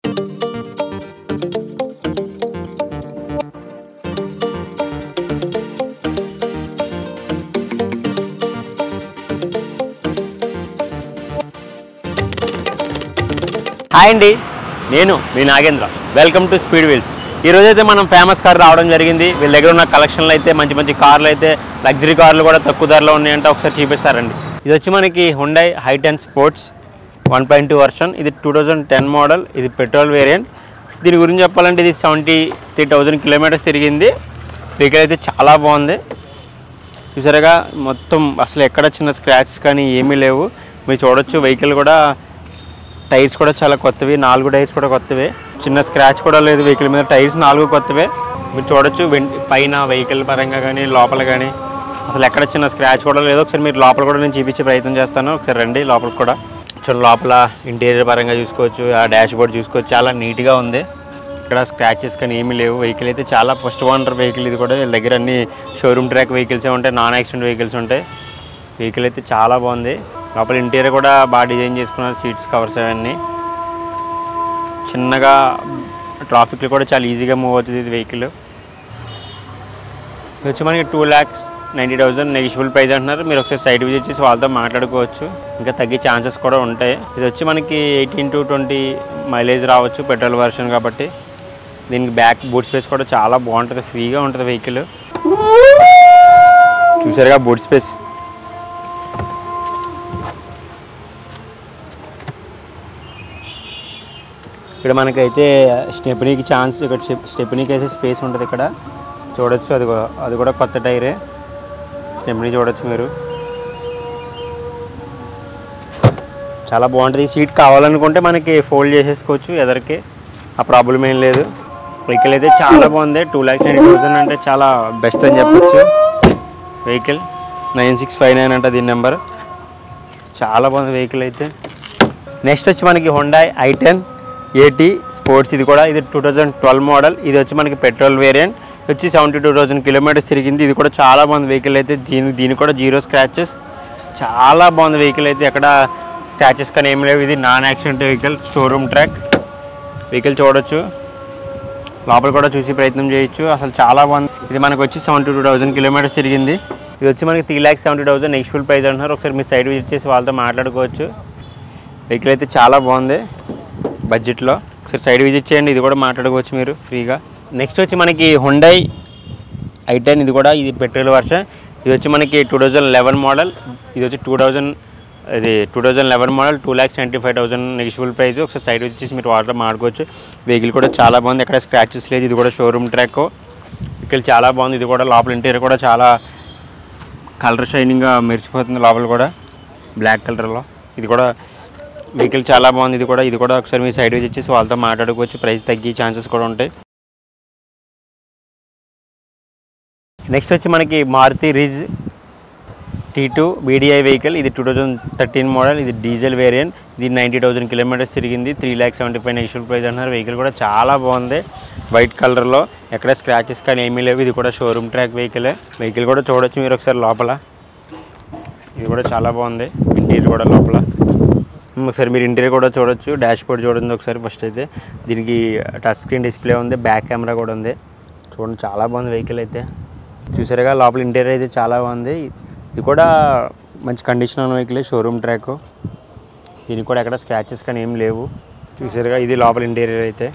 hi అండి నేను మీ Nagendra welcome to Speed Wheels ఈ రోజు అయితే మనం ఫేమస్ కార్ రావడం జరిగింది వీళ్ళ దగ్గర ఉన్న కలెక్షన్లు అయితే మంచి మంచి కార్లు అయితే లగ్జరీ కార్లు కూడా తక్కువ ధరలో ఉన్నాయంటే ఒకసారి చూపిస్తారండి ఇది వచ్చి మనకి Hyundai i ten sports one point two version ఇది టూ థౌజండ్ టెన్ మోడల్ ఇది పెట్రోల్ వేరియంట్ దీని గురించి చెప్పాలంటే ఇది సెవెంటీ త్రీ థౌజండ్ కిలోమీటర్స్ తిరిగింది వెహికల్ అయితే చాలా బాగుంది చూసారుగా మొత్తం అసలు ఎక్కడ చిన్న స్క్రాచెస్ కానీ ఏమీ లేవు మీరు చూడొచ్చు వెహికల్ కూడా టైర్స్ కూడా చాలా కొత్తవి నాలుగు టైర్స్ కూడా కొత్తవే చిన్న స్క్రాచ్ కూడా లేదు వెహికల్ మీద టైర్స్ నాలుగు కొత్తవే మీరు చూడొచ్చు వెన్- పైన వెహికల్ పరంగా కానీ లోపల కానీ అసలు ఎక్కడ చిన్న స్క్రాచ్ కూడా లేదు ఒకసారి మీరు లోపల కూడా నేను చూపించే ప్రయత్నం చేస్తాను ఒకసారి రండి లోపలికి కూడా చూడండి లోపల ఇంటీరియర్ పరంగా చూసుకోవచ్చు ఆ డాష్ బోర్డ్ చూసుకోవచ్చు చాలా నీట్గా ఉంది ఇక్కడ స్క్రాచెస్ కానీ ఏమీ లేవు వెహికల్ అయితే చాలా ఫస్ట్ ఓనర్ వెహికల్ ఇది కూడా వీళ్ళ దగ్గర అన్ని షోరూమ్ ట్రాక్ వెహికల్సే ఉంటాయి నాన్ యాక్సిడెంట్ వెహికల్స్ ఉంటాయి వెహికల్ అయితే చాలా బాగుంది లోపల ఇంటీరియర్ కూడా బాగా డిజైన్ చేసుకున్నారు సీట్స్ కవర్స్ అవన్నీ చిన్నగా ట్రాఫిక్లో కూడా చాలా ఈజీగా మూవ్ అవుతుంది ఇది వెహికల్ ఇది వచ్చి మనకి two lakhs ninety thousand negotiable price అంటున్నారు మీరు ఒకసారి సైడ్ విజిట్ చేసి వాళ్ళతో మాట్లాడుకోవచ్చు ఇంకా తగ్గే ఛాన్సెస్ కూడా ఉంటాయి ఇది వచ్చి మనకి ఎయిటీన్ టు ట్వంటీ మైలేజ్ రావచ్చు పెట్రోల్ వర్షన్ కాబట్టి దీనికి బ్యాక్ బూట్ స్పేస్ కూడా చాలా బాగుంటుంది ఫ్రీగా ఉంటుంది వెహికల్ చూసారుగా బూట్ స్పేస్ ఇక్కడ మనకైతే స్టెప్నీకి ఛాన్స్ ఇక్కడ స్టెప్- స్టెప్నీకి అయితే స్పేస్ ఉంటుంది ఇక్కడ చూడొచ్చు అది కూడా అది కూడా కొత్త టైరే స్టెప్నీ చూడొచ్చు మీరు చాలా బాగుంటుంది ఈ సీట్ కావాలనుకుంటే మనకి ఫోల్డ్ చేసేసుకోవచ్చు ఎదరికి ఆ ప్రాబ్లం ఏం లేదు వెహికల్ అయితే చాలా బాగుంది టూ ల్యాక్స్ నైన్ థౌసండ్ అంటే చాలా బెస్ట్ అని చెప్పొచ్చు vehicle nine six five nine అంట దీని నెంబర్ చాలా బాగుంది వెహికల్ అయితే నెక్స్ట్ వచ్చి మనకి Honda i ten AT sports ఇది కూడా ఇది టూ థౌజండ్ ట్వెల్వ్ మోడల్ ఇది వచ్చి మనకి పెట్రోల్ వేరియంట్ వచ్చి సెవెంటీ టూ థౌసండ్ కిలోమీటర్స్ తిరిగింది ఇది కూడా చాలా బాగుంది వెహికల్ అయితే దీని దీని కూడా జీరో స్క్రాచెస్ చాలా బాగుంది వెహికల్ అయితే ఎక్కడ స్క్రాచెస్ కానీ ఏం లేవు ఇది non accident vehicle showroom track vehicle చూడొచ్చు లోపల కూడా చూసి ప్రయత్నం చేయొచ్చు అసలు చాలా బాగుంది ఇది మనకు వచ్చి సెవెంటీ టూ థౌసండ్ కిలోమీటర్స్ తిరిగింది ఇది వచ్చి మనకి three lakhs seventy thousand next full price అంటున్నారు ఒకసారి మీ సైడ్ విజిట్ చేసి వాళ్ళతో మాట్లాడుకోవచ్చు వెహికల్ అయితే చాలా బాగుంది బడ్జెట్లో ఒకసారి సైడ్ విజిట్ చేయండి ఇది కూడా మాట్లాడుకోవచ్చు మీరు ఫ్రీగా నెక్స్ట్ వచ్చి మనకి హుండై ఐ టెన్ ఇది కూడా ఇది పెట్రోల్ వర్షన్ ఇది వచ్చి మనకి టూ థౌజండ్ లెవెన్ మోడల్ ఇది వచ్చి టూ థౌజండ్ ఇది two thousand eleven model two lakhs twenty five thousand negotiable price ఒకసారి సైడ్ వచ్చేసి మీరు వాటర్ మాడుకోవచ్చు వెహికల్ కూడా చాలా బాగుంది ఎక్కడ స్క్రాచెస్ లేదు ఇది కూడా షోరూమ్ ట్రాక్ వెహికల్ చాలా బాగుంది ఇది కూడా లోపల ఇంటీరియర్ కూడా చాలా కలర్ షైనింగ్గా మెరిసిపోతుంది లోపల కూడా బ్లాక్ కలర్లో ఇది కూడా వెహికల్ చాలా బాగుంది ఇది కూడా ఇది కూడా ఒకసారి మీ సైడ్ విజిట్ చేసి వాళ్ళతో మాట్లాడుకోవచ్చు ప్రైస్ తగ్గే ఛాన్సెస్ కూడా ఉంటాయి నెక్స్ట్ వచ్చి మనకి Maruti Ritz T two VDI vehicle ఇది టూ థౌజండ్ థర్టీన్ మోడల్ ఇది డీజిల్ వేరియంట్ ఇది నైంటీ థౌసండ్ కిలోమీటర్స్ తిరిగింది three lakh seventy five next price అంటున్నారు వెహికల్ కూడా చాలా బాగుంది వైట్ కలర్లో ఎక్కడ స్క్రాచెస్ కానీ ఏమీ లేవు ఇది కూడా షోరూమ్ ట్రాక్ వెహికల్ వెహికల్ కూడా చూడొచ్చు మీరు ఒకసారి లోపల ఇది కూడా చాలా బాగుంది ఇంటీరియర్ కూడా లోపల ఉమ్, ఒకసారి మీరు ఇంటీరియర్ కూడా చూడొచ్చు డాష్ బోర్డ్ చూడండి ఒకసారి ఫస్ట్ అయితే దీనికి టచ్ స్క్రీన్ డిస్ప్లే ఉంది బ్యాక్ కెమెరా కూడా ఉంది చూడండి చాలా బాగుంది వెహికల్ అయితే చూసారుగా లోపల ఇంటీరియర్ అయితే చాలా బాగుంది ఇది కూడా మంచి కండిషన్ ఉన్న వెహికల్ షోరూమ్ ట్రాక్ దీనికి కూడా ఎక్కడ స్క్రాచెస్ కానీ ఏం లేవు చూసారుగా ఇది లోపల ఇంటీరియర్ అయితే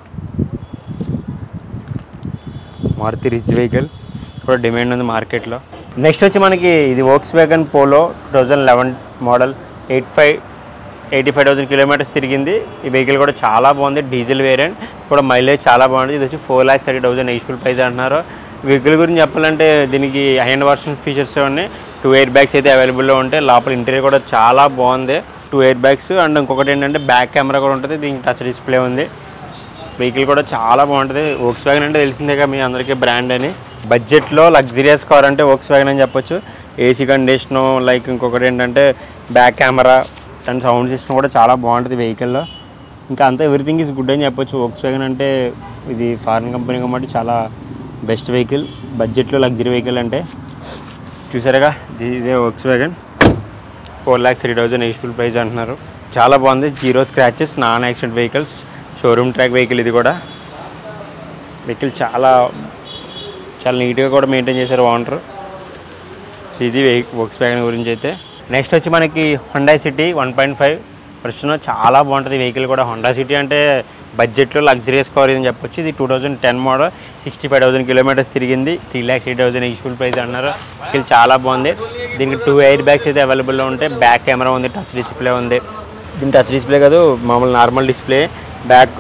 మారుతి రిచ్ వెహికల్ కూడా డిమాండ్ ఉంది మార్కెట్లో నెక్స్ట్ వచ్చి మనకి ఇది Volkswagen Polo two thousand eleven model eight five eighty five thousand kilometres తిరిగింది ఈ వెహికల్ కూడా చాలా బాగుంది డీజిల్ వేరియంట్ కూడా మైలేజ్ చాలా బాగుంది ఇది వచ్చి ఫోర్ ల్యాక్స్ థర్టీ థౌసండ్ ఎయిస్ఫుల్ ప్రైస్ అంటున్నారు వెహికల్ గురించి చెప్పాలంటే దీనికి హైండ్ వర్షన్ ఫీచర్స్ ఉన్నాయి టూ ఎయిర్ బ్యాగ్స్ అయితే అవైలబుల్లో ఉంటాయి లోపల ఇంటీరియర్ కూడా చాలా బాగుంది టూ ఎయిర్ బ్యాగ్స్ అండ్ ఇంకొకటి ఏంటంటే బ్యాక్ కెమెరా కూడా ఉంటుంది దీనికి టచ్ డిస్ప్లే ఉంది వెహికల్ కూడా చాలా బాగుంటుంది వోక్స్ వ్యాగన్ అంటే తెలిసిందేగా మీ అందరికీ బ్రాండ్ అని బడ్జెట్లో లగ్జరియస్ కార్ అంటే వోక్స్ వ్యాగన్ అని చెప్పొచ్చు ఏసీ కండిషను లైక్ ఇంకొకటి ఏంటంటే back camera and sound system కూడా చాలా బాగుంటుంది వెహికల్లో ఇంకా అంతా ఎవ్రీథింగ్ ఈజ్ గుడ్ అని చెప్పొచ్చు వోక్స్ వ్యాగన్ అంటే ఇది ఫారిన్ కంపెనీ కాబట్టి చాలా బెస్ట్ వెహికల్ బడ్జెట్లో లగ్జరీ వెహికల్ అంటే చూసారుగా ఇది ఇదే Volkswagen four lakhs three thousand ఎయిస్ఫుల్ ప్రైస్ అంటున్నారు చాలా బాగుంది zero scratches non accident vehicles showroom track vehicle ఇది కూడా వెహికల్ చాలా చాలా నీట్గా కూడా మెయింటైన్ చేశారు ఓనర్ ఇది వర్క్స్ వ్యాగన్ గురించి అయితే నెక్స్ట్ వచ్చి మనకి Honda City one point five ప్రశ్న చాలా బాగుంటుంది వెహికల్ కూడా హొండా సిటీ అంటే బడ్జెట్లో లగ్జరియస్ కార్ అని చెప్పొచ్చు ఇది two thousand ten model sixty five thousand kilometres తిరిగింది three lakhs eight thousand useful price అన్నారు వెహికల్ చాలా బాగుంది దీనికి టూ ఎయిర్ బ్యాగ్స్ అయితే అవైలబుల్లో ఉంటాయి బ్యాక్ కెమెరా ఉంది టచ్ డిస్ప్లే ఉంది దీని టచ్ డిస్ప్లే కాదు మామూలు normal display back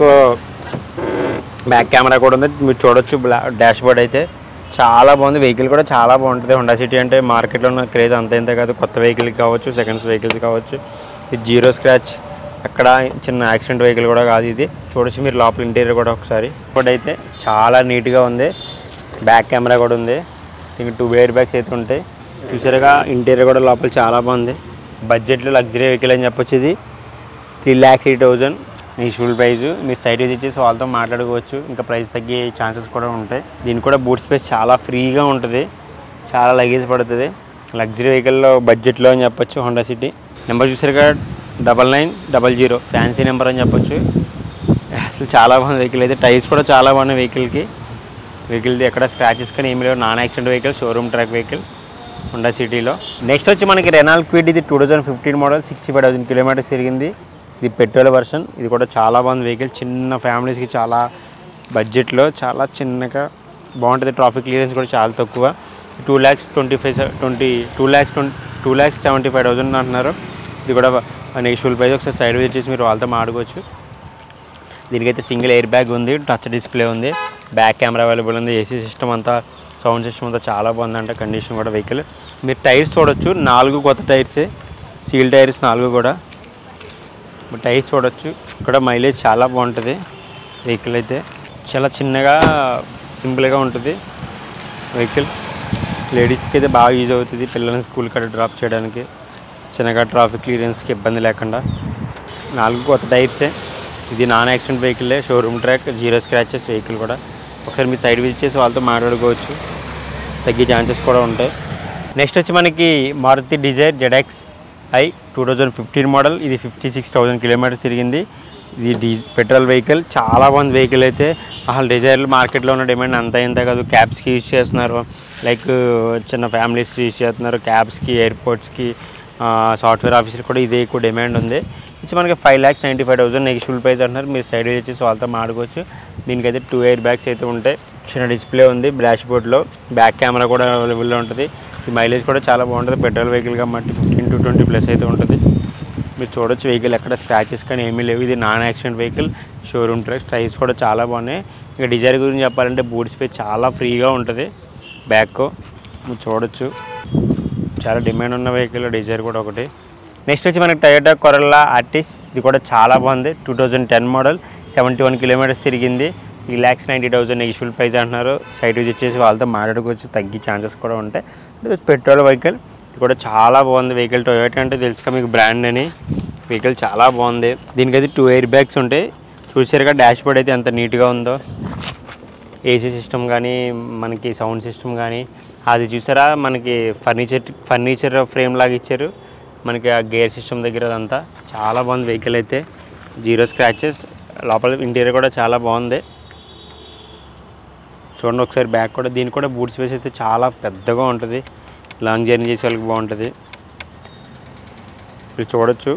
back camera కూడా ఉంది మీరు చూడొచ్చు డాష్ బోర్డ్ అయితే చాలా బాగుంది వెహికల్ కూడా చాలా బాగుంటుంది హోండా సిటీ అంటే మార్కెట్లో ఉన్న క్రేజ్ అంత ఇంత కాదు కొత్త వెహికల్కి కావచ్చు సెకండ్స్ వెహికల్స్ కావచ్చు ఇది జీరో స్క్రాచ్ అక్కడ చిన్న యాక్సిడెంట్ వెహికల్ కూడా కాదు ఇది చూడొచ్చు మీరు లోపల ఇంటీరియర్ కూడా ఒకసారి ఇప్పుడు అయితే చాలా నీట్గా ఉంది బ్యాక్ కెమెరా కూడా ఉంది ఇంక టూ ఎయిర్ బ్యాగ్స్ అయితే ఉంటాయి చూసారుగా ఇంటీరియర్ కూడా లోపల చాలా బాగుంది బడ్జెట్లో లగ్జరీ వెహికల్ అని చెప్పొచ్చు ఇది త్రీ ల్యాక్స్ ఎయిట్ థౌజండ్ మీ షూల్ ప్రైస్ మీరు సైట్ విజిట్ చేసి వాళ్ళతో మాట్లాడుకోవచ్చు ఇంకా ప్రైస్ తగ్గే ఛాన్సెస్ కూడా ఉంటాయి దీనికి కూడా బూట్ స్పేస్ చాలా ఫ్రీగా ఉంటుంది చాలా లగేజ్ పడుతుంది లగ్జరీ వెహికల్లో బడ్జెట్లో అని చెప్పొచ్చు హోండా సిటీ నెంబర్ చూసారుగా double nine double zero fancy number అని చెప్పొచ్చు అసలు చాలా బాగుంది వెహికల్ అయితే టైర్స్ కూడా చాలా బాగున్నాయి వెహికల్కి వెహికల్ది ఎక్కడ స్క్రాచెస్ కానీ ఏమి లేవు non accident vehicle showroom track vehicle Honda సిటీలో నెక్స్ట్ వచ్చి మనకి రెనాల్ క్విడ్ ఇది two thousand fifteen model sixty five thousand kilometres తిరిగింది ఇది పెట్రోల్ వర్షన్ ఇది కూడా చాలా బాగుంది వెహికల్ చిన్న ఫ్యామిలీస్కి చాలా బడ్జెట్లో చాలా చిన్నగా బాగుంటుంది ట్రాఫిక్ క్లియరెన్స్ కూడా చాలా తక్కువ two lakhs twenty five twenty two lakhs twenty two lakhs seventy five thousand అంటున్నారు ఇది కూడా నెగిషువల్ ప్రైస్ ఒకసారి సైడ్ విజిట్ చేసి మీరు వాళ్ళతో మాడుకోవచ్చు దీనికైతే సింగిల్ ఎయిర్ బ్యాగ్ ఉంది టచ్ డిస్ప్లే ఉంది బ్యాక్ కెమెరా అవైలబుల్ ఉంది ఏసీ సిస్టమ్ అంతా సౌండ్ సిస్టమ్ అంతా చాలా బాగుందంట కండిషన్ కూడా వెహికల్ మీరు టైర్స్ చూడొచ్చు నాలుగు కొత్త టైర్సే సీల్ టైర్స్ నాలుగు కూడా మీరు టైర్స్ చూడొచ్చు ఇక్కడ మైలేజ్ చాలా బాగుంటుంది వెహికల్ అయితే చాలా చిన్నగా సింపుల్గా ఉంటుంది వెహికల్ లేడీస్కి అయితే బాగా యూజ్ అవుతుంది పిల్లల్ని స్కూల్ కాడ డ్రాప్ చేయడానికి చిన్నగా ట్రాఫిక్ క్లియరెన్స్కి ఇబ్బంది లేకుండా నాలుగు కొత్త టైర్సే ఇది నాన్ యాక్సిడెంట్ వెహికల్లే showroom track zero scratches vehicle కూడా ఒకసారి మీ సైడ్ విజిట్ చేసి వాళ్ళతో మాట్లాడుకోవచ్చు తగ్గే ఛాన్సెస్ కూడా ఉంటాయి నెక్స్ట్ వచ్చి మనకి Maruti Dzire ZX i two thousand fifteen model ఇది ఫిఫ్టీ సిక్స్ థౌజండ్ కిలోమీటర్స్ తిరిగింది ఇది డీ పెట్రోల్ వెహికల్ చాలా బాగుంది వెహికల్ అయితే అసలు డిజైర్లు మార్కెట్లో ఉన్న డిమాండ్ అంత ఇంత కాదు క్యాబ్స్కి యూజ్ చేస్తున్నారు లైక్ చిన్న ఫ్యామిలీస్ యూజ్ చేస్తున్నారు క్యాబ్స్కి ఎయిర్పోర్ట్స్కి సాఫ్ట్వేర్ ఆఫీసులు కూడా ఇదే ఎక్కువ డిమాండ్ ఉంది ఇది మనకి five lakhs ninety five thousand negotiable price అంటున్నారు మీరు సైడ్ వచ్చేసి వాళ్ళతో మాడుకోవచ్చు దీనికైతే టూ ఎయిర్ బ్యాగ్స్ అయితే ఉంటాయి చిన్న డిస్ప్లే ఉంది డాష్ బోర్డ్లో బ్యాక్ కెమెరా కూడా అవైలబుల్లో ఉంటుంది ఈ మైలేజ్ కూడా చాలా బాగుంటుంది పెట్రోల్ వెహికల్ కాబట్టి ఫిఫ్టీన్ టు ట్వంటీ ప్లస్ అయితే ఉంటుంది మీరు చూడొచ్చు వెహికల్ ఎక్కడ స్క్రాచెస్ కానీ ఏమీ లేవు ఇది non accident vehicle showroom track tyres కూడా చాలా బాగున్నాయి ఇక డిజైర్ గురించి చెప్పాలంటే బూట్ స్పేస్ చాలా ఫ్రీగా ఉంటుంది బ్యాక్ మీరు చూడొచ్చు చాలా డిమాండ్ ఉన్న వెహికల్ డిజైర్ కూడా ఒకటి నెక్స్ట్ వచ్చి మనకి టయోటా కొరల్లా ఆర్టిస్ ఇది కూడా చాలా బాగుంది two thousand ten model seventy one kilometres తిరిగింది ఈ lakhs ninety thousand negotiable price అంటున్నారు సైట్ విజిట్ చేసి వాళ్ళతో మాట్లాడుకోవచ్చు తగ్గే ఛాన్సెస్ కూడా ఉంటాయి ఇది పెట్రోల్ వెహికల్ ఇది కూడా చాలా బాగుంది వెహికల్ టొయోటా అంటే తెలుసుగా మీకు బ్రాండ్ అని వెహికల్ చాలా బాగుంది దీనికైతే టూ ఎయిర్ బ్యాగ్స్ ఉంటాయి చూసారుగా డాష్ బోర్డ్ అయితే ఎంత నీట్గా ఉందో ఏసీ సిస్టమ్ కానీ మనకి సౌండ్ సిస్టమ్ కానీ అది చూసారా మనకి ఫర్నిచర్ ఫర్నిచర్ ఫ్రేమ్ లాగా ఇచ్చారు మనకి ఆ గేర్ సిస్టమ్ దగ్గర అదంతా చాలా బాగుంది వెహికల్ అయితే జీరో స్క్రాచెస్ లోపల ఇంటీరియర్ కూడా చాలా బాగుంది చూడండి ఒకసారి బ్యాక్ కూడా దీనికి కూడా బూట్ స్పేస్ అయితే చాలా పెద్దగా ఉంటుంది లాంగ్ జర్నీ చేసే వాళ్ళకి బాగుంటుంది మీరు చూడొచ్చు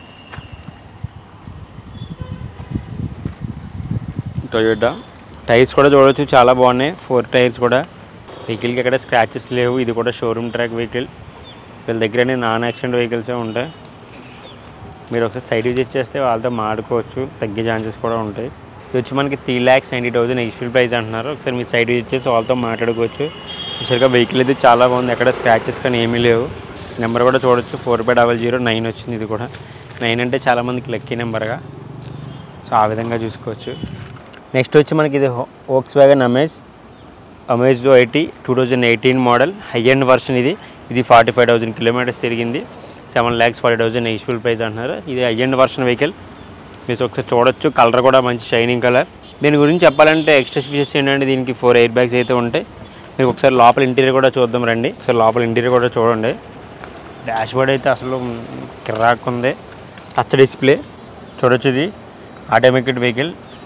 టొయోటా టైర్స్ కూడా చూడొచ్చు చాలా బాగున్నాయి ఫోర్ టైర్స్ కూడా వెహికల్కి ఎక్కడ స్క్రాచెస్ లేవు ఇది కూడా షోరూమ్ ట్రాక్ వెహికల్ వీళ్ళ దగ్గర నాన్ యాక్సిడెంట్ వెహికల్సే ఉంటాయి మీరు ఒకసారి సైడ్ విజిట్ చేస్తే వాళ్ళతో మాడుకోవచ్చు తగ్గే ఛాన్సెస్ కూడా ఉంటాయి ఇది వచ్చి మనకి త్రీ ల్యాక్స్ నైంటీ థౌసండ్ ఎక్స్పీల్ ప్రైస్ అంటున్నారు ఒకసారి మీ సైడ్ విజిట్ చేసి వాళ్ళతో మాట్లాడుకోవచ్చు చూసారుగా వెహికల్ అయితే చాలా బాగుంది ఎక్కడ స్క్రాచెస్ కానీ ఏమీ లేవు నెంబర్ కూడా చూడొచ్చు four five double zero nine వచ్చింది ఇది కూడా నైన్ అంటే చాలామందికి లక్కీ నెంబర్గా సో ఆ విధంగా చూసుకోవచ్చు నెక్స్ట్ వచ్చి మనకి ఇది Volkswagen Amaze Amaze IT two thousand eighteen model high end version ఇది ఇది ఫార్టీ ఫైవ్ థౌసండ్ కిలోమీటర్స్ తిరిగింది సెవెన్ ల్యాక్స్ ఫార్టీ థౌసండ్ ఎక్స్పూల్ ప్రైస్ అంటున్నారు ఇది హై అండ్ వర్షన్ వెహికల్ మీరు ఒకసారి చూడొచ్చు కలర్ కూడా మంచి షైనింగ్ కలర్ దీని గురించి చెప్పాలంటే ఎక్స్ట్రా ఫీచర్స్ ఏంటంటే దీనికి ఫోర్ ఎయిర్ బ్యాగ్స్ అయితే ఉంటాయి మీరు ఒకసారి లోపల ఇంటీరియర్ కూడా చూద్దాం రండి ఒకసారి లోపల ఇంటీరియర్ కూడా చూడండి డాష్ బోర్డ్ అయితే అసలు కిరాక్ ఉంది టచ్ డిస్ప్లే చూడొచ్చు ఇది ఆటోమేటెడ్ వెహికల్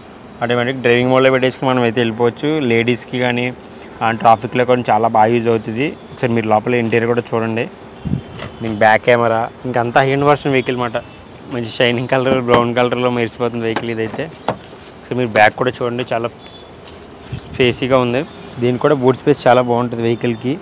ఆటోమేటిక్ డ్రైవింగ్ మోడ్లో పెట్టేసుకుని మనం అయితే వెళ్ళిపోవచ్చు లేడీస్కి కానీ ఆ ట్రాఫిక్లో కానీ చాలా బాగా యూజ్ అవుతుంది ఒకసారి మీరు లోపల ఇంటీరియర్ కూడా చూడండి దీనికి బ్యాక్ కెమెరా ఇంకంతా హైండ్ వర్షన్ వెహికల్ మాట మంచి షైనింగ్ కలర్ బ్రౌన్ కలర్లో మెరిసిపోతుంది వెహికల్ ఇదైతే సో మీరు బ్యాక్ కూడా చూడండి చాలా స్పేసీగా ఉంది దీనికి కూడా బూట్ స్పేస్ చాలా బాగుంటుంది వెహికల్కి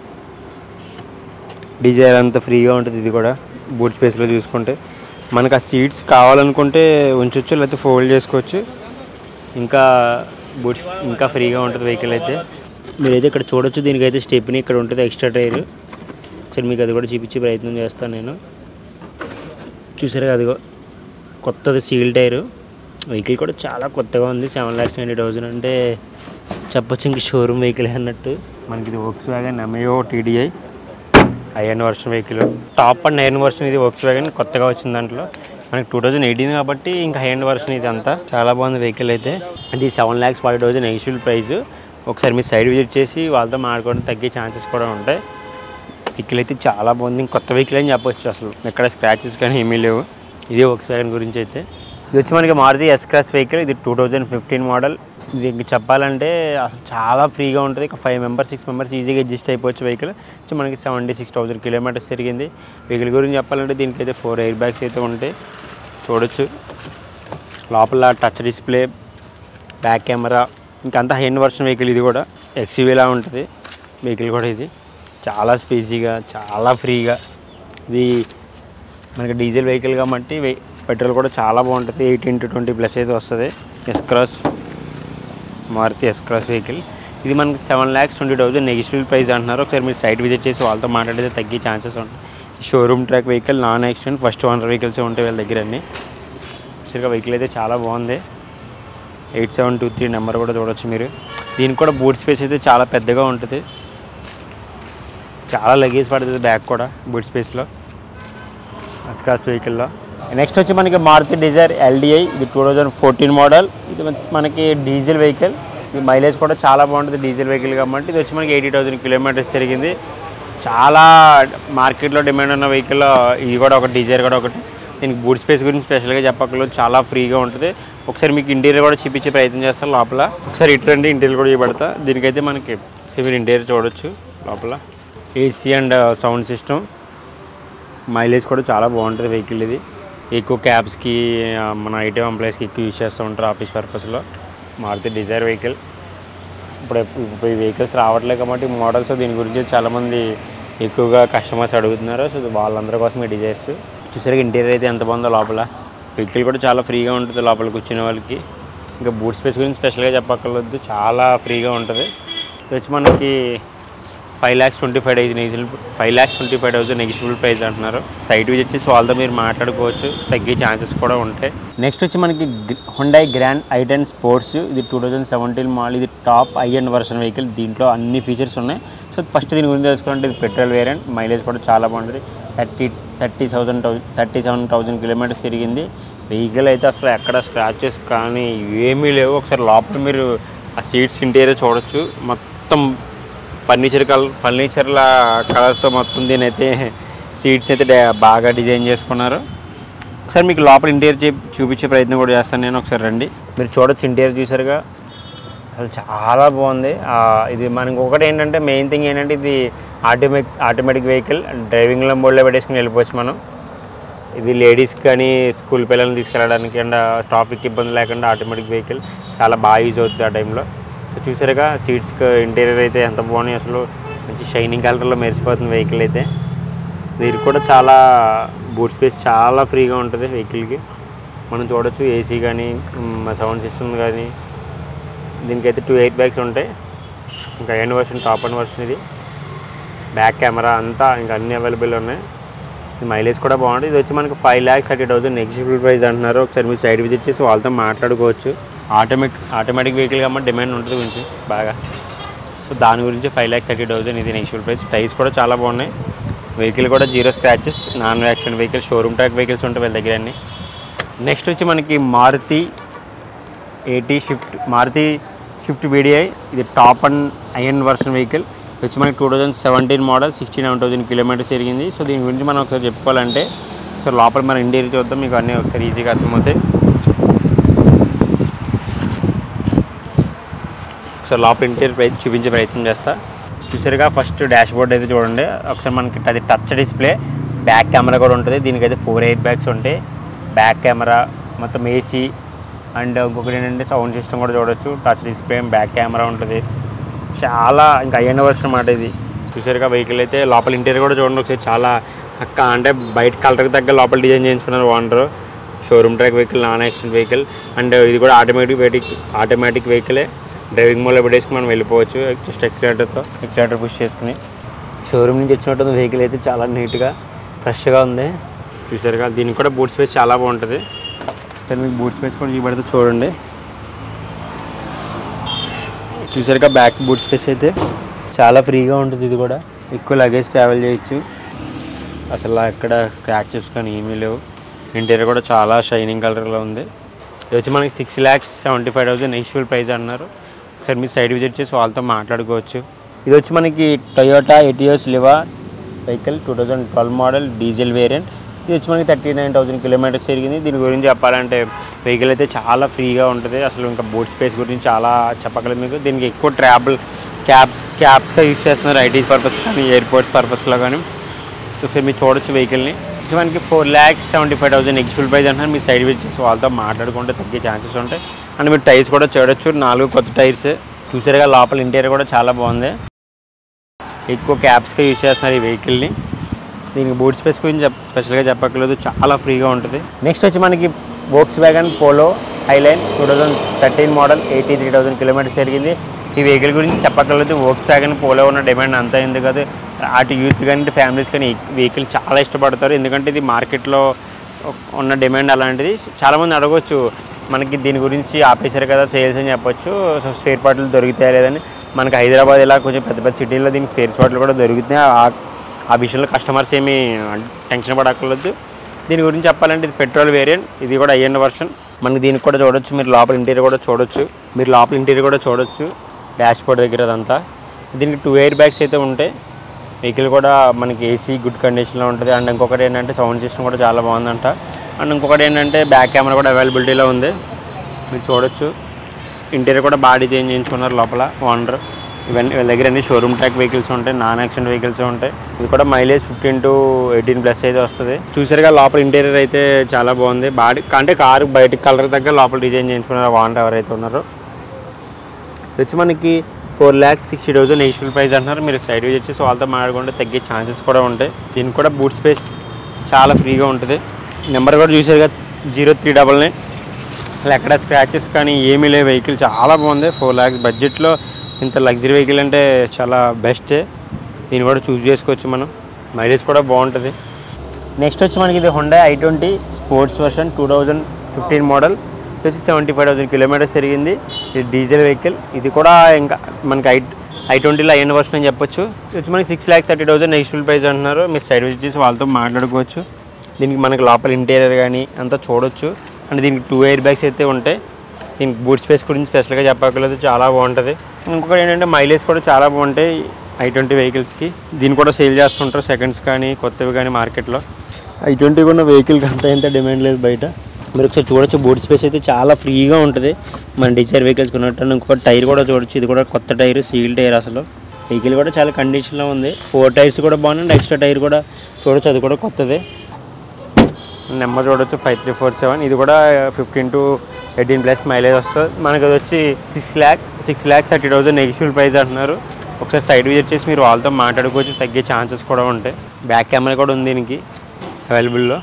డిజైర్ అంతా ఫ్రీగా ఉంటుంది ఇది కూడా బూట్ స్పేస్లో చూసుకుంటే మనకు ఆ సీట్స్ కావాలనుకుంటే ఉంచవచ్చు లేకపోతే ఫోల్డ్ చేసుకోవచ్చు ఇంకా బూట్స్ ఇంకా ఫ్రీగా ఉంటుంది వెహికల్ అయితే మీరైతే ఇక్కడ చూడొచ్చు దీనికైతే స్టెప్ని ఇక్కడ ఉంటుంది ఎక్స్ట్రా టైర్ ఒకసారి మీకు అది కూడా చూపించే ప్రయత్నం చేస్తాను నేను చూసారు అదిగో కొత్తది సీల్ టైరు వెహికల్ కూడా చాలా కొత్తగా ఉంది సెవెన్ ల్యాక్స్ నైంటీ థౌసండ్ అంటే చెప్పొచ్చు ఇంక షోరూమ్ వెహికల్ అన్నట్టు మనకి ఇది Volkswagen Ameo TDI high end version vehicle top end nine version ఇది వర్క్స్ వ్యాగన్ కొత్తగా వచ్చింది దాంట్లో మనకి టూ థౌజండ్ ఎయిటీన్ కాబట్టి ఇంకా హై ఎండ్ వర్షన్ ఇది అంతా చాలా బాగుంది వెహికల్ అయితే ఇది సెవెన్ ల్యాక్స్ ఫార్టీ థౌసండ్ ఎగ్జిబుల్ ప్రైస్ ఒకసారి మీరు సైడ్ విజిట్ చేసి వాళ్ళతో మాట్లాడుకోవడం తగ్గే ఛాన్సెస్ కూడా ఉంటాయి వెహికల్ అయితే చాలా బాగుంది ఇంక కొత్త వెహికల్ అని చెప్పొచ్చు అసలు ఎక్కడ స్క్రాచెస్ కానీ ఏమీ లేవు ఇదే ఒక వ్యాగన్ గురించి అయితే ఇది వచ్చి మనకి మారుతి ఎస్ క్లాస్ వెహికల్ ఇది టూ థౌజండ్ ఫిఫ్టీన్ మోడల్ ఇది ఇంక చెప్పాలంటే అసలు చాలా ఫ్రీగా ఉంటుంది ఇక ఫైవ్ మెంబర్స్ సిక్స్ మెంబర్స్ ఈజీగా అడ్జస్ట్ అయిపోవచ్చు వెహికల్ సో మనకి సెవెంటీ సిక్స్ థౌసండ్ కిలోమీటర్స్ తిరిగింది వెహికల్ గురించి చెప్పాలంటే దీనికి అయితే ఫోర్ ఎయిర్ బ్యాగ్స్ అయితే ఉంటాయి చూడొచ్చు లోపల టచ్ డిస్ప్లే బ్యాక్ కెమెరా ఇంకంతా హెన్ వర్షన్ వెహికల్ ఇది కూడా ఎక్స్యూవీలా ఉంటుంది వెహికల్ కూడా ఇది చాలా స్పేసీగా చాలా ఫ్రీగా ఇది మనకి డీజిల్ వెహికల్ కాబట్టి వె- పెట్రోల్ కూడా చాలా బాగుంటుంది ఎయిటీన్ టు ట్వంటీ ప్లస్ అయితే వస్తుంది S Cross Maruti S Cross vehicle ఇది మనకి seven lakhs twenty thousand negative price అంటున్నారు ఒకసారి మీరు సైట్ విజిట్ చేసి వాళ్ళతో మాట్లాడితే తగ్గే ఛాన్సెస్ ఉంటాయి showroom track vehicle non accident first owner vehicles ఉంటాయి వీళ్ళ దగ్గర అన్ని యాక్చువల్గా వెహికల్ అయితే చాలా బాగుంది eight seven two three number కూడా చూడొచ్చు మీరు దీనికి కూడా బూట్ స్పేస్ అయితే చాలా పెద్దగా ఉంటుంది చాలా లగేజ్ పడుతుంది బ్యాగ్ కూడా బూట్ స్పేస్లో అస్కాస్ వెహికల్లో నెక్స్ట్ వచ్చి మనకి మారుతి డిజైర్ ఎల్డిఐ ఇది టూ థౌజండ్ ఫోర్టీన్ మోడల్ ఇది మనకి డీజిల్ వెహికల్ ఇది మైలేజ్ కూడా చాలా బాగుంటుంది డీజిల్ వెహికల్ కాబట్టి ఇది వచ్చి మనకి ఎయిటీ థౌసండ్ కిలోమీటర్స్ తిరిగింది చాలా మార్కెట్లో డిమాండ్ ఉన్న వెహికల్ ఇది కూడా ఒకటి డిజైర్ కూడా ఒకటి దీనికి బూట్ స్పేస్ గురించి స్పెషల్గా చెప్పక్కర్లేదు చాలా ఫ్రీగా ఉంటుంది ఒకసారి మీకు ఇంటీరియర్ కూడా చూపించే ప్రయత్నం చేస్తాను లోపల ఒకసారి ఇటు రండి ఇంటీరియర్ కూడా చూపెడతా దీనికైతే మనకి సివిల్ ఇంటీరియర్ చూడొచ్చు లోపల AC and sound system mileage కూడా చాలా బాగుంటుంది వెహికల్ ఇది ఎక్కువ క్యాబ్స్కి ఆ, మన ఐటీ ఎంప్లాయీస్కి ఎక్కువ యూజ్ చేస్తూ ఉంటారు ఆఫీస్ పర్పస్లో మారుతి డిజైర్ వెహికల్ ఇప్పుడు ఇప్పుడు ఈ వెహికల్స్ రావట్లేదు కాబట్టి మోడల్స్ దీని గురించి చాలామంది ఎక్కువగా కస్టమర్స్ అడుగుతున్నారు సో వాళ్ళందరి కోసం ఈ డిజైర్స్ చూసరికి ఇంటీరియర్ అయితే ఎంత బాగుందో లోపల వెహికల్ కూడా చాలా ఫ్రీగా ఉంటుంది లోపల కూర్చునే వాళ్ళకి ఇంకా బూట్ స్పేస్ గురించి స్పెషల్గా చెప్పక్కర్లేదు చాలా ఫ్రీగా ఉంటుంది ఇది వచ్చి మనకి five lakhs twenty five thousand negotiable five lakhs twenty five thousand negotiable price అంటున్నారు సైట్ విజిట్ చేసి వాళ్ళతో మీరు మాట్లాడుకోవచ్చు తగ్గే ఛాన్సెస్ కూడా ఉంటాయి నెక్స్ట్ వచ్చి మనకి హుండై గ్రాండ్ ఐటెన్ స్పోర్ట్స్ ఇది టూ థౌజండ్ సెవెంటీన్ మోడల్ ఇది top high end version vehicle దీంట్లో అన్ని ఫీచర్స్ ఉన్నాయి సో ఫస్ట్ దీని గురించి తెలుసుకోవాలంటే ఇది పెట్రోల్ వేరియంట్ మైలేజ్ కూడా చాలా బాగుంటుంది thirty thirty thousand thirty seven thousand kilometres తిరిగింది వెహికల్ అయితే అసలు ఎక్కడ స్క్రాచెస్ కానీ ఏమీ లేవు ఒకసారి లోపల మీరు ఆ సీట్స్ ఇంటీరియర్ చూడొచ్చు మొత్తం ఫర్నిచర్ కలర్ ఫర్నిచర్ల కలర్తో మొత్తం దీని అయితే సీట్స్ అయితే డా- బాగా డిజైన్ చేసుకున్నారు ఒకసారి మీకు లోపల ఇంటీరియర్ చూ చూపించే ప్రయత్నం కూడా చేస్తాను నేను ఒకసారి రండి మీరు చూడొచ్చు ఇంటీరియర్ చూసారుగా అసలు చాలా బాగుంది ఆ, ఇది మనకి ఒకటి ఏంటంటే మెయిన్ థింగ్ ఏంటంటే ఇది ఆటోమేటిక్ ఆటోమేటిక్ వెహికల్ డ్రైవింగ్లో మోడ్లో పెట్టేసుకుని వెళ్ళిపోవచ్చు మనం ఇది లేడీస్కి కానీ స్కూల్ పిల్లల్ని తీసుకెళ్ళడానికి అండ్ ట్రాఫిక్ ఇబ్బంది లేకుండా ఆటోమేటిక్ వెహికల్ చాలా బాగా యూజ్ అవుతుంది ఆ టైంలో సో చూసారుగా సీట్స్ ఇంటీరియర్ అయితే ఎంత బాగున్నాయి అసలు మంచి షైనింగ్ కలర్లో మెరిసిపోతుంది వెహికల్ అయితే దీనికి కూడా చాలా బూట్ స్పేస్ చాలా ఫ్రీగా ఉంటుంది వెహికల్కి మనం చూడొచ్చు ఏసీ కానీ సౌండ్ సిస్టమ్ కానీ దీనికైతే టూ ఎయిట్ బ్యాగ్స్ ఉంటాయి ఇంకా end version top end version ఇది బ్యాక్ కెమెరా అంతా ఇంకా అన్ని అవైలబుల్ ఉన్నాయి ఈ మైలేజ్ కూడా బాగుంటుంది ఇది వచ్చి మనకి five lakhs thirty thousand executive price అంటున్నారు ఒకసారి మీరు సైడ్ విజిట్ చేసి వాళ్ళతో మాట్లాడుకోవచ్చు ఆటోమేటిక్ ఆటోమేటిక్ వెహికల్ కాబట్టి డిమాండ్ ఉంటుంది గురించి బాగా సో దాని గురించి ఫైవ్ ల్యాక్ థర్టీ థౌసండ్ ఇది నెక్స్ట్ ప్రైస్ టైర్స్ కూడా చాలా బాగున్నాయి వెహికల్ కూడా zero scratches non accident vehicle showroom track vehicles ఉంటాయి వీళ్ళ దగ్గర అన్ని నెక్స్ట్ వచ్చి మనకి Maruti AT Swift Maruti Swift VDI ఇది top end high end version vehicle వచ్చి మనకి two thousand seventeen model sixty nine thousand kilometres తిరిగింది సో దీని గురించి మనం ఒకసారి చెప్పుకోవాలంటే ఒకసారి లోపల మన ఇంటీరియర్ చూద్దాం మీకు అన్నీ ఒకసారి ఈజీగా అర్థమవుతాయి ఒకసారి లోపల ఇంటీరియర్ ప్రయత్ చూపించే ప్రయత్నం చేస్తా చూసారుగా ఫస్ట్ డాష్ బోర్డ్ అయితే చూడండి ఒకసారి మనకి అది టచ్ డిస్ప్లే బ్యాక్ కెమెరా కూడా ఉంటుంది దీనికైతే ఫోర్ ఎయిట్ బ్యాగ్స్ ఉంటాయి బ్యాక్ కెమెరా మొత్తం ఏసీ అండ్ ఇంకొకటి ఏంటంటే సౌండ్ సిస్టమ్ కూడా చూడొచ్చు టచ్ డిస్ప్లే బ్యాక్ కెమెరా ఉంటుంది చాలా ఇంకా అయ్యన్న వర్షన్ అన్నమాట ఇది చూసారుగా వెహికల్ అయితే లోపల ఇంటీరియర్ కూడా చూడండి ఒకసారి చాలా అక్క అంటే బయట కలర్కి తగ్గ లోపల డిజైన్ చేయించుకున్నారు owner showroom track vehicle non accident vehicle and ఇది కూడా ఆటోమేటిక్ వెహికల్ ఆటోమేటిక్ వెహికలే డ్రైవింగ్ మోడ్లో పెట్టేసుకుని మనం వెళ్ళిపోవచ్చు జస్ట్ ఎక్సిలేటర్తో ఎక్సిలేటర్ పుష్ చేసుకుని షోరూమ్ నుంచి వచ్చినట్టు వెహికల్ అయితే చాలా నీట్గా ఫ్రెష్గా ఉంది చూసారుగా దీనికి కూడా బూట్ స్పేస్ చాలా బాగుంటుంది సరే మీకు బూట్ స్పేస్ కూడా చూపెడితే చూడండి చూసారుగా బ్యాక్ బూట్ స్పేస్ అయితే చాలా ఫ్రీగా ఉంటుంది ఇది కూడా ఎక్కువ లగేజ్ ట్రావెల్ చేయొచ్చు అసలు ఎక్కడ స్క్రాచెస్ కానీ ఏమీ లేవు ఇంటీరియర్ కూడా చాలా షైనింగ్ కలర్లో ఉంది ఇది వచ్చి మనకి six lakhs seventy five thousand నెక్స్ట్ఫుల్ ప్రైస్ అన్నారు ఒకసారి మీరు సైడ్ విజిట్ చేసి వాళ్ళతో మాట్లాడుకోవచ్చు ఇది వచ్చి మనకి Toyota Etios Liva vehicle two thousand twelve model diesel variant ఇది వచ్చి మనకి థర్టీ నైన్ థౌసండ్ కిలోమీటర్స్ తిరిగింది దీని గురించి చెప్పాలంటే వెహికల్ అయితే చాలా ఫ్రీగా ఉంటుంది అసలు ఇంకా బోట్ స్పేస్ గురించి చాలా చెప్పగలదు మీకు దీనికి ఎక్కువ ట్రావెల్ క్యాబ్స్ క్యాబ్స్గా యూస్ చేస్తున్నారు ఐటీ పర్పస్ కానీ ఎయిర్పోర్ట్స్ పర్పస్లో కానీ ఒకసారి మీరు చూడొచ్చు వెహికల్ని ఇది మనకి four lakhs seventy five thousand ఎక్స్ఫుల్ ప్రైస్ అంటున్నారు మీ సైడ్ విజిట్ చేసి వాళ్ళతో మాట్లాడుకుంటే తగ్గే ఛాన్సెస్ ఉంటాయి అండ్ మీరు టైర్స్ కూడా చూడొచ్చు నాలుగు కొత్త టైర్స్ చూసారుగా లోపల ఇంటీరియర్ కూడా చాలా బాగుంది ఎక్కువ క్యాబ్స్గా యూజ్ చేస్తున్నారు ఈ వెహికల్ని దీనికి బూట్ స్పేస్ గురించి చెప్ స్పెషల్గా చెప్పక్కర్లేదు చాలా ఫ్రీగా ఉంటుంది నెక్స్ట్ వచ్చి మనకి Volkswagen Polo Highline two thousand thirteen model eighty three thousand kilometres జరిగింది ఈ వెహికల్ గురించి చెప్పక్కర్లేదు వోక్స్ వ్యాగన్ పోలో ఉన్న డిమాండ్ అంతా ఎందుకు కాదు అటు యూత్ కానీ ఇటు ఫ్యామిలీస్ కానీ ఈ వెహికల్ చాలా ఇష్టపడతారు ఎందుకంటే ఇది మార్కెట్లో ఉన్న డిమాండ్ అలాంటిది చాలామంది అడగవచ్చు మనకి దీని గురించి ఆపేశారు కదా సేల్స్ అని చెప్పొచ్చు సో స్పేర్ పార్ట్లు దొరుకుతాయా లేదని మనకి హైదరాబాద్ ఇలా కొంచెం పెద్ద పెద్ద సిటీల్లో దీనికి స్పేర్ పార్ట్లు కూడా దొరుకుతున్నాయి ఆ- ఆ విషయంలో కస్టమర్స్ ఏమీ టెన్షన్ పడక్కర్లేదు దీని గురించి చెప్పాలంటే ఇది పెట్రోల్ వేరియంట్ ఇది కూడా అయ్యన్న వర్షన్ మనకి దీనికి కూడా చూడొచ్చు మీరు లోపల ఇంటీరియర్ కూడా చూడొచ్చు మీరు లోపల ఇంటీరియర్ కూడా చూడొచ్చు డాష్ బోర్డ్ దగ్గర అదంతా దీనికి టూ ఎయిర్ బ్యాగ్స్ అయితే ఉంటాయి వెహికల్ కూడా మనకి ఏసీ గుడ్ కండిషన్లో ఉంటుంది అండ్ ఇంకొకటి ఏంటంటే సౌండ్ సిస్టమ్ కూడా చాలా బాగుందంట అండ్ ఇంకొకటి ఏంటంటే బ్యాక్ కెమెరా కూడా అవైలబిలిటీలో ఉంది మీరు చూడొచ్చు ఇంటీరియర్ కూడా బాగా డిజైన్ చేయించుకున్నారు లోపల ఓనర్ ఇవన్నీ వీళ్ళ దగ్గర అన్ని షోరూమ్ ట్రాక్ వెహికల్స్ ఉంటాయి నాన్ యాక్సిడెంట్ వెహికల్స్ ఉంటాయి ఇది కూడా mileage fifteen to eighteen plus అయితే వస్తుంది చూసారుగా లోపల ఇంటీరియర్ అయితే చాలా బాగుంది బాడీ అంటే కారు బయట కలర్ దగ్గర లోపల డిజైన్ చేయించుకున్నారు ఓనర్ ఎవరైతే ఉన్నారో ఇది వచ్చి మనకి ఫోర్ ల్యాక్స్ సిక్స్టీ థౌసండ్ ఎయిషువల్ ప్రైస్ అంటున్నారు మీరు సైడ్ విజిట్ చేసి వాళ్ళతో మాట్లాడుకుంటే తగ్గే ఛాన్సెస్ కూడా ఉంటాయి దీనికి కూడా బూట్ స్పేస్ చాలా ఫ్రీగా ఉంటుంది నెంబర్ కూడా చూసారుగా జీరో త్రీ డబల్ నైన్ అసలు ఎక్కడ స్క్రాచెస్ కానీ ఏమీ లేవు వెహికల్ చాలా బాగుంది ఫోర్ ల్యాక్స్ బడ్జెట్లో ఇంత లగ్జరీ వెహికల్ అంటే చాలా బెస్టే దీన్ని కూడా చూస్ చేసుకోవచ్చు మనం మైలేజ్ కూడా బాగుంటుంది నెక్స్ట్ వచ్చి మనకి ఇది Hyundai I twenty sports version two thousand fifteen model ఇది వచ్చి సెవెంటీ ఫైవ్ థౌసండ్ కిలోమీటర్స్ తిరిగింది ఇది డీజిల్ వెహికల్ ఇది కూడా ఇంకా మనకి ఐ ఐ ట్వంటీలో అయిన వర్షన్ అని చెప్పొచ్చు ఇది వచ్చి మనకి six lakh thirty thousand next price అంటున్నారు మీరు సైడ్ విజిట్ చేసి వాళ్ళతో మాట్లాడుకోవచ్చు దీనికి మనకి లోపల ఇంటీరియర్ కానీ అంతా చూడొచ్చు అండ్ దీనికి టూ ఎయిర్ బ్యాగ్స్ అయితే ఉంటాయి దీనికి బూట్ స్పేస్ గురించి స్పెషల్గా చెప్పక్కర్లేదు చాలా బాగుంటుంది ఇంకొకటి ఏంటంటే మైలేజ్ కూడా చాలా బాగుంటాయి ఐ ట్వంటీ వెహికల్స్కి దీన్ని కూడా సేల్ చేస్తుంటారు సెకండ్స్ కానీ కొత్తవి కానీ మార్కెట్లో ఐ ట్వంటీ కూడా వెహికల్కి అంత ఎంత డిమాండ్ లేదు బయట మీరు ఒకసారి చూడొచ్చు బూట్ స్పేస్ అయితే చాలా ఫ్రీగా ఉంటుంది మన డిజైర్ వెహికల్స్ కొన్నట్టు ఇంకొక టైర్ కూడా చూడొచ్చు ఇది కూడా కొత్త టైర్ సీల్ టైర్ అసలు వెహికల్ కూడా చాలా కండిషన్లో ఉంది ఫోర్ టైర్స్ కూడా బాగున్నాయి ఎక్స్ట్రా టైర్ కూడా చూడొచ్చు అది కూడా కొత్తదే నెంబర్ చూడొచ్చు ఫైవ్ త్రీ ఫోర్ సెవెన్ ఇది కూడా fifteen to eighteen plus mileage వస్తుంది మనకి అది వచ్చి six lakh six lakh thirty thousand negative price అంటున్నారు ఒకసారి సైడ్ విజిట్ చేసి మీరు వాళ్ళతో మాట్లాడుకోవచ్చు తగ్గే ఛాన్సెస్ కూడా ఉంటాయి బ్యాక్ కెమెరా కూడా ఉంది దీనికి అవైలబుల్లో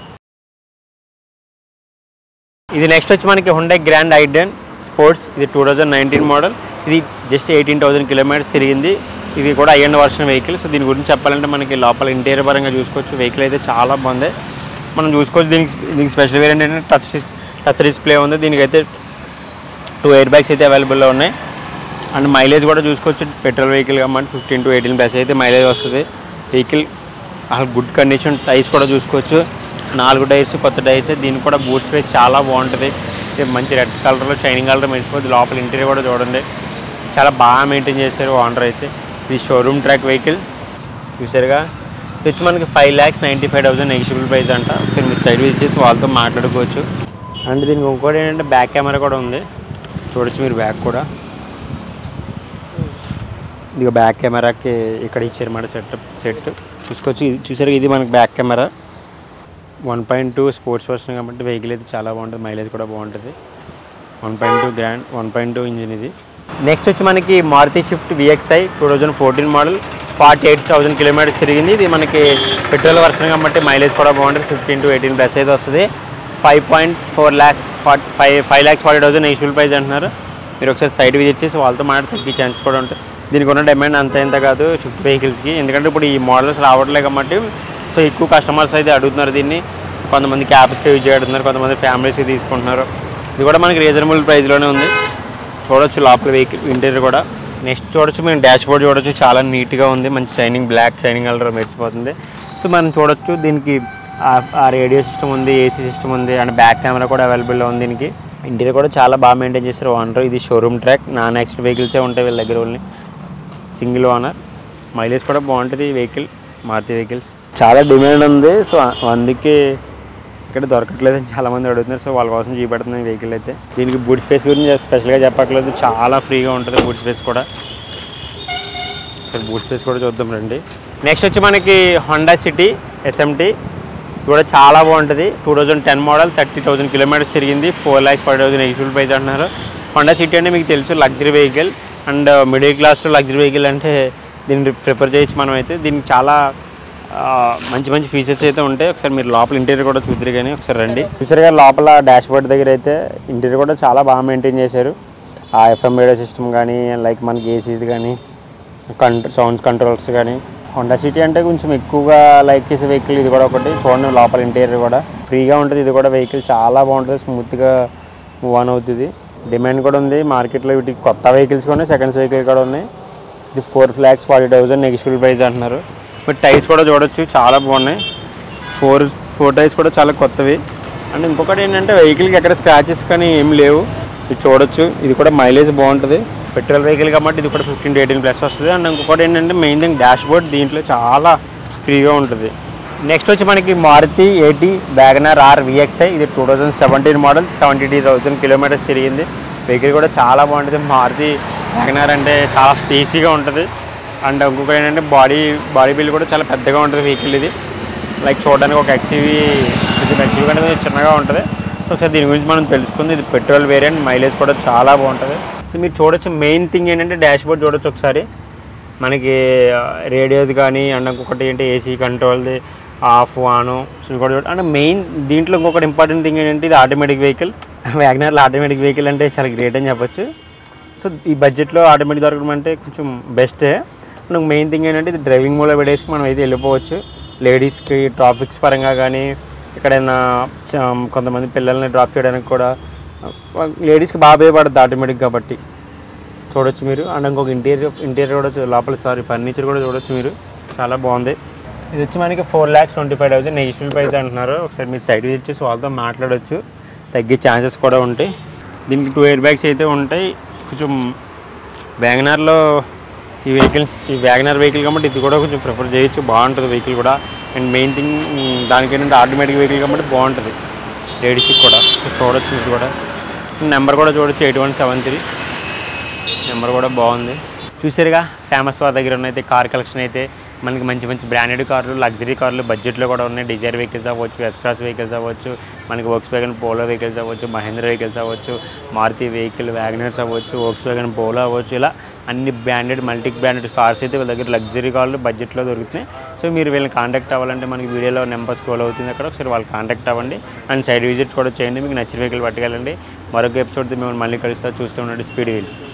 ఇది నెక్స్ట్ వచ్చి మనకి హుండై గ్రాండ్ ఐడెన్ స్పోర్ట్స్ ఇది టూ థౌజండ్ నైన్టీన్ మోడల్ ఇది జస్ట్ ఎయిటీన్ థౌసండ్ కిలోమీటర్స్ తిరిగింది ఇది కూడా ఐఎండ్ వర్షన్ వెహికల్ సో దీని గురించి చెప్పాలంటే మనకి లోపల ఇంటీరియర్ పరంగా చూసుకోవచ్చు వెహికల్ అయితే చాలా బాగుంది మనం చూసుకోవచ్చు దీనికి దీనికి స్పెషల్ వేరియంట్ ఏంటంటే టచ్ టచ్ డిస్ప్లే ఉంది దీనికైతే టూ ఎయిర్ బ్యాగ్స్ అయితే అవైలబుల్లో ఉన్నాయి అండ్ మైలేజ్ కూడా చూసుకోవచ్చు పెట్రోల్ వెహికల్ కాబట్టి ఫిఫ్టీన్ టు ఎయిటీన్ ప్లస్ అయితే మైలేజ్ వస్తుంది వెహికల్ అసలు గుడ్ కండిషన్ టైర్స్ కూడా చూసుకోవచ్చు నాలుగు టైర్స్ కొత్త టైర్స్ దీనికి కూడా బూట్ స్పేస్ చాలా బాగుంటుంది ఇది మంచి రెడ్ కలర్లో షైనింగ్ కలర్ మెరిసిపోతుంది లోపల ఇంటీరియర్ కూడా చూడండి చాలా బాగా మెయింటైన్ చేశారు ఓనర్ అయితే ఇది షోరూమ్ ట్రాక్ వెహికల్ చూసారుగా ఇది వచ్చి మనకి five lakhs ninety five thousand negotiable price అంట ఒకసారి మీరు సైడ్ విజిట్ చేసి వాళ్ళతో మాట్లాడుకోవచ్చు అండ్ దీనికి ఇంకోటి ఏంటంటే బ్యాక్ కెమెరా కూడా ఉంది చూడొచ్చు మీరు బ్యాక్ కూడా ఇది బ్యాక్ కెమెరాకి ఇక్కడ ఇచ్చారు మాట సెట్ సెట్ చూసుకోవచ్చు ఇది చూసారు ఇది మనకి back camera one point two sports version కాబట్టి వెహికల్ అయితే చాలా బాగుంటుంది మైలేజ్ కూడా బాగుంటుంది one point two grand one point two engine ఇది నెక్స్ట్ వచ్చి మనకి Maruti Swift VXI two thousand fourteen model forty eight thousand kilometres తిరిగింది ఇది మనకి పెట్రోల్ వర్షన్ కాబట్టి మైలేజ్ కూడా బాగుంటుంది ఫిఫ్టీన్ టు ఎయిటీన్ ప్లస్ అయితే వస్తుంది five point four lakhs forty five five lakhs forty thousand actual price అంటున్నారు మీరు ఒకసారి సైడ్ విజిట్ చేసి వాళ్ళతో మాట తగ్గే ఛాన్స్ కూడా ఉంటాయి దీనికి ఉన్న డిమాండ్ అంత ఇంత కాదు షిఫ్ట్ వెహికల్స్కి ఎందుకంటే ఇప్పుడు ఈ మోడల్స్ రావట్లేదు కాబట్టి సో ఎక్కువ కస్టమర్స్ అయితే అడుగుతున్నారు దీన్ని కొంతమంది క్యాబ్స్కి యూజ్ చేస్తున్నారు కొంతమంది ఫ్యామిలీస్కి తీసుకుంటున్నారు ఇది కూడా మనకి రీజనబుల్ ప్రైస్లోనే ఉంది చూడొచ్చు లోపల వెహికల్ ఇంటీరియర్ కూడా నెక్స్ట్ చూడొచ్చు మేము డాష్ బోర్డ్ చూడొచ్చు చాలా నీట్గా ఉంది మంచి షైనింగ్ బ్లాక్ షైనింగ్ కలర్ మెరిసిపోతుంది సో మనం చూడొచ్చు దీనికి ఆ- ఆ రేడియో సిస్టమ్ ఉంది ఏసీ సిస్టమ్ ఉంది అండ్ బ్యాక్ కెమెరా కూడా అవైలబుల్లో ఉంది దీనికి ఇంటీరియర్ కూడా చాలా బాగా మెయింటైన్ చేస్తారు ఓనర్ ఇది షోరూమ్ ట్రాక్ నాన్ యాక్సిడెంట్ వెహికల్సే ఉంటాయి వీళ్ళ దగ్గర ఓన్లీ సింగిల్ ఓనర్ మైలేజ్ కూడా బాగుంటుంది ఈ వెహికల్ మారుతి వెహికల్స్ చాలా డిమాండ్ ఉంది సో అందుకే ఇక్కడ దొరకట్లేదు అని చాలా మంది అడుగుతున్నారు సో వాళ్ళ కోసం చూపెడుతున్నాం ఈ వెహికల్ అయితే దీనికి బూట్ స్పేస్ గురించి స్పెషల్గా చెప్పట్లేదు చాలా ఫ్రీగా ఉంటుంది బూట్ స్పేస్ కూడా సరే బూట్ స్పేస్ కూడా చూద్దాం రండి నెక్స్ట్ వచ్చి మనకి హోండా సిటీ ఎస్ఎంటీ కూడా చాలా బాగుంటుంది two thousand ten model thirty thousand kilometres తిరిగింది four lakhs five thousand eight price అంటున్నారు హోండా సిటీ అంటే మీకు తెలుసు luxury vehicle and middle class luxury vehicle అంటే దీన్ని ప్రిఫర్ చేయొచ్చు మనం అయితే దీనికి చాలా ఆ, మంచి మంచి ఫీచర్స్ అయితే ఉంటాయి ఒకసారి మీరు లోపల ఇంటీరియర్ కూడా చూద్దరు కానీ ఒకసారి రండి చూసారుగా లోపల డాష్ బోర్డ్ దగ్గర అయితే ఇంటీరియర్ కూడా చాలా బాగా మెయింటైన్ చేశారు ఆ ఎఫ్ఎం రేడియో సిస్టమ్ కానీ లైక్ మనకి ఏసీది కానీ కంట్రో సౌండ్స్ కంట్రోల్స్ కానీ హోండా సిటీ అంటే కొంచెం ఎక్కువగా లైక్ చేసే వెహికల్ ఇది కూడా ఒకటి చూడండి లోపల ఇంటీరియర్ కూడా ఫ్రీగా ఉంటుంది ఇది కూడా వెహికల్ చాలా బాగుంటుంది స్మూత్గా మూవ్ ఆన్ అవుతుంది డిమాండ్ కూడా ఉంది మార్కెట్లో వీటికి కొత్త వెహికల్స్ కూడా సెకండ్స్ వెహికల్ కూడా ఉన్నాయి ఇది four lakhs forty thousand negative price అంటున్నారు బట్ టైర్స్ కూడా చూడొచ్చు చాలా బాగున్నాయి ఫోర్ ఫోర్ టైర్స్ కూడా చాలా కొత్తవి అండ్ ఇంకొకటి ఏంటంటే వెహికల్కి ఎక్కడ స్క్రాచెస్ కానీ ఏం లేవు ఇది చూడొచ్చు ఇది కూడా మైలేజ్ బాగుంటుంది పెట్రోల్ వెహికల్ కాబట్టి ఇది కూడా ఫిఫ్టీన్ టు ఎయిటీన్ ప్లస్ వస్తుంది అండ్ ఇంకొకటి ఏంటంటే మెయిన్ థింగ్ డాష్ బోర్డ్ దీంట్లో చాలా ఫ్రీగా ఉంటుంది నెక్స్ట్ వచ్చి మనకి Maruti eighty WagonR R VXI ఇది two thousand seventeen model seventy two thousand kilometres తిరిగింది వెహికల్ కూడా చాలా బాగుంటుంది మారుతి వ్యాగనర్ అంటే చాలా స్పేసీగా ఉంటుంది అండ్ ఇంకొకటి ఏంటంటే బాడీ బాడీ బిల్ కూడా చాలా పెద్దగా ఉంటుంది వెహికల్ ఇది లైక్ చూడడానికి ఒక ఎక్సీవీ ఇది ఎక్సీవీ కంటే కొంచెం చిన్నగా ఉంటుంది సో ఒకసారి దీని గురించి మనం తెలుసుకుంది ఇది పెట్రోల్ వేరియంట్ మైలేజ్ కూడా చాలా బాగుంటుంది సో మీరు చూడొచ్చు మెయిన్ థింగ్ ఏంటంటే డాష్ బోర్డ్ చూడొచ్చు ఒకసారి మనకి రేడియోది కానీ అండ్ ఇంకొకటి ఏంటి ఏసీ కంట్రోల్ది ఆఫ్ ఆను సో ఇది కూడా చూడ అంటే మెయిన్ దీంట్లో ఇంకొకటి ఇంపార్టెంట్ థింగ్ ఏంటంటే ఇది ఆటోమేటిక్ వెహికల్ వ్యాగనర్లో ఆటోమేటిక్ వెహికల్ అంటే చాలా గ్రేట్ అని చెప్పొచ్చు సో ఈ బడ్జెట్లో ఆటోమేటిక్ దొరకడం అంటే కొంచెం బెస్టే మనకు మెయిన్ థింగ్ ఏంటంటే ఇది డ్రైవింగ్ మోడ్లో పెట్టేసి మనం అయితే వెళ్ళిపోవచ్చు లేడీస్కి ట్రాఫిక్స్ పరంగా కానీ ఎక్కడైనా చ- కొంతమంది పిల్లల్ని డ్రాప్ చేయడానికి కూడా లేడీస్కి బాగా ఉపయోగపడుతుంది ఆటోమేటిక్ కాబట్టి చూడొచ్చు మీరు అండ్ ఇంకొక ఇంటీరియర్ ఇంటీరియర్ కూడా చూ- లోపల సారీ ఫర్నిచర్ కూడా చూడొచ్చు మీరు చాలా బాగుంది ఇది వచ్చి మనకి four lakhs twenty five thousand negative price అంటున్నారు ఒకసారి మీరు సైడ్ విజిట్ చేసి వాళ్ళతో మాట్లాడొచ్చు తగ్గే ఛాన్సెస్ కూడా ఉంటాయి దీనికి టూ ఇయర్ బ్యాగ్స్ అయితే ఉంటాయి కొంచెం వ్యాగనార్లో ఈ వెహికల్స్ ఈ వ్యాగనార్ వెహికల్ కాబట్టి ఇది కూడా కొంచెం ప్రిఫర్ చేయొచ్చు బాగుంటుంది వెహికల్ కూడా అండ్ మెయిన్ థింగ్ దానికి ఏంటంటే ఆటోమేటిక్ వెహికల్ కాబట్టి బాగుంటుంది లేడీస్కి కూడా సో చూడొచ్చు మీరు కూడా నెంబర్ కూడా చూడొచ్చు eight one seven three number కూడా బాగుంది చూసారుగా ఫేమస్ వారి దగ్గర ఉన్నైతే కార్ కలెక్షన్ అయితే మనకి మంచి మంచి బ్రాండెడ్ కార్లు లగ్జరీ కార్లు బడ్జెట్లో కూడా ఉన్నాయి డిజైర్ వెహికల్స్ అవ్వచ్చు ఎస్క్రాస్ వెహికల్స్ అవ్వచ్చు మనకి వర్క్స్ వ్యాగన్ పోలో వెహికల్స్ అవ్వచ్చు మహేంద్ర వెహికల్స్ అవ్వచ్చు మారుతి వెహికల్ వ్యాగనర్స్ అవ్వచ్చు వర్క్స్ వ్యాగన్ పోలో అవ్వచ్చు ఇలా అన్ని బ్రాండెడ్ మల్టీ బ్రాండెడ్ కార్స్ అయితే వీళ్ళ దగ్గర లగ్జరీ కార్లు బడ్జెట్లో దొరుకుతున్నాయి సో మీరు వీళ్ళని కాంటాక్ట్ అవ్వాలంటే మనకి వీడియోలో నెంబర్ స్క్రోల్ అవుతుంది అక్కడ ఒకసారి వాళ్ళు కాంటాక్ట్ అవ్వండి అండ్ సైడ్ విజిట్ కూడా చేయండి మీకు నచ్చిన వెహికల్ పట్టుకెళ్ళండి మరొక ఎపిసోడ్ మిమ్మల్ని మళ్ళీ కలుస్తా చూస్తూ ఉండండి స్పీడ్ వీల్స్